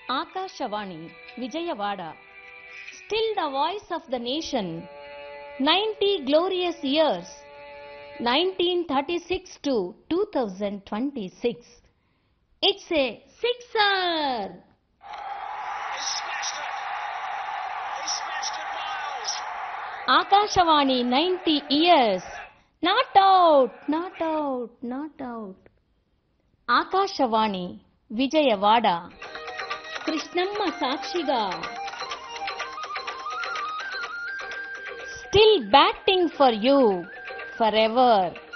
Akashvani Vijayawada still the voice of the nation ninety glorious years nineteen thirty six to two thousand twenty six it's a sixer He smashed it. He smashed it, Miles. Akashvani ninety years not out not out not out Akashvani Vijayawada Krishnamma ಸಾಕ್ಷಿಗ still batting for you for ever